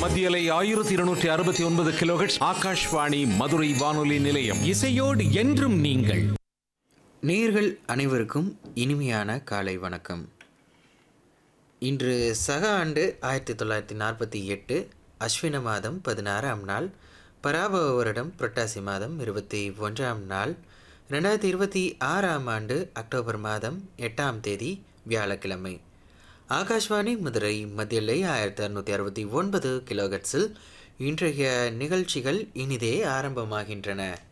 மத்தியலை ஆயிரத்தி இருநூற்றி அறுபத்தி ஒன்பது கிலோஹெட்ஸ் ஆகாஷ்வாணி மதுரை வானொலி நிலையம் இசையோடு என்றும் நீங்கள் நேர்கள் அனைவருக்கும் இனிமையான காலை வணக்கம் இன்று சக ஆண்டு ஆயிரத்தி தொள்ளாயிரத்தி நாற்பத்தி எட்டு அஸ்வின மாதம் பதினாறாம் நாள் பராபவ வருடம் புரட்டாசி மாதம் இருபத்தி ஒன்றாம் நாள் ரெண்டாயிரத்தி இருபத்தி ஆறாம் ஆண்டு அக்டோபர் மாதம் எட்டாம் தேதி வியாழக்கிழமை ஆகாஷ்வாணி மதுரை மத்தியலை ஆயிரத்தி அறுநூற்றி அறுபத்தி ஒன்பது கிலோகட்ஸில் இன்றைய நிகழ்ச்சிகள் இனிதே ஆரம்பமாகின்றன